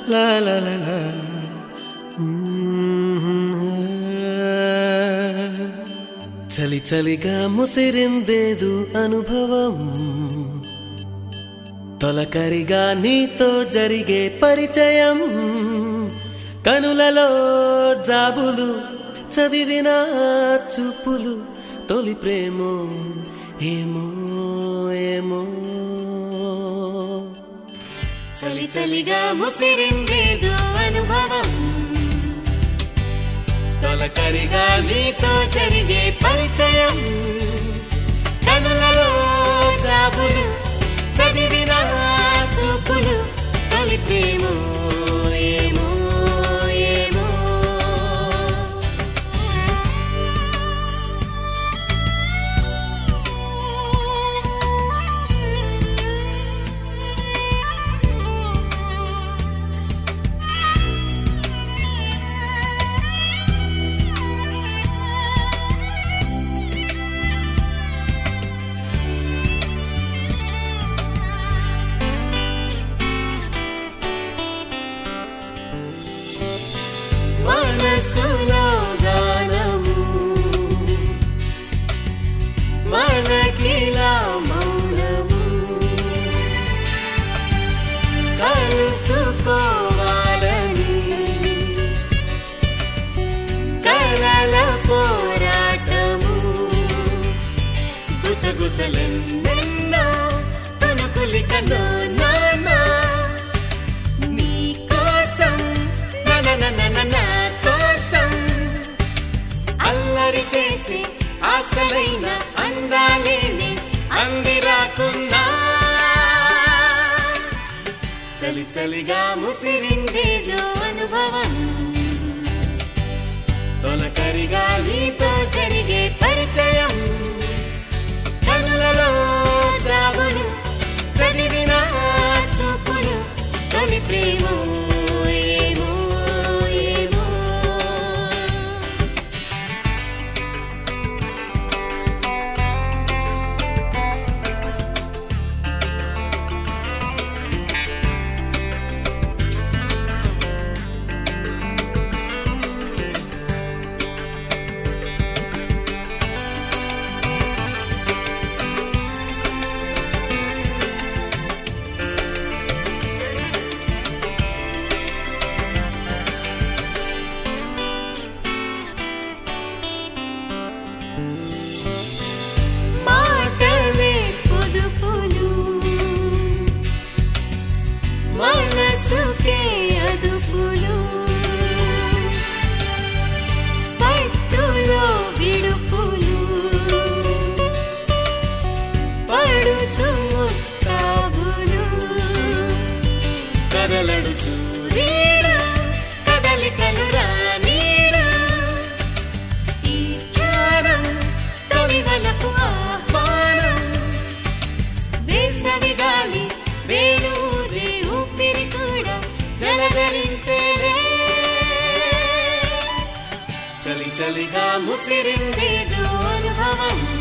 లా లా లా లా. చలి చలిగా ముసిరిందేదు అనుభవం తొలకరిగా నీతో జరిగే పరిచయం కనులలో జాబులు చదివిన చూపులు తొలి ప్రేమో ఏమో ఏమో చలి చలిగా ముసిరిందేదో అనుభవం తొలకరిగా నీతో జరిగే పరిచయం కనులలో జాబులు చదివిన చూపులు తొలి ప్రేమో ఏమో ఏమో మనసులో గానము మనకిలా మౌనము కలుసుకోవాలని కలల పోరాటము గుసగుసలెన్నెన్నో తనుకులికనో నానా నీ కోసం నా కోసం అల్లరి చేసి ఆశలైన అందాలేని అంది రాకున్నా చలి చలిగా ముసిరిందేదో అనుభవం తొలకరిగా నీతో జరిగే పరిచయం కనులలో జాబులు చదివిన చూపులు తొలి ప్రేమో ఏమో ఏమో మాటలే పొదుపులు మనసుకే అదుపులు పట్టులో విడుపులు పడుచు ముస్తాబులు కదలడు సూర్యుడు కదలికలు రానీడు ఈ ధ్యానం తొలివలపు ఆహ్వానం వేసవి గాలి వేణువుది ఊపిరి కూడా జలధరింతేనే చలి చలిగా ముసిరిందేదో అనుభవం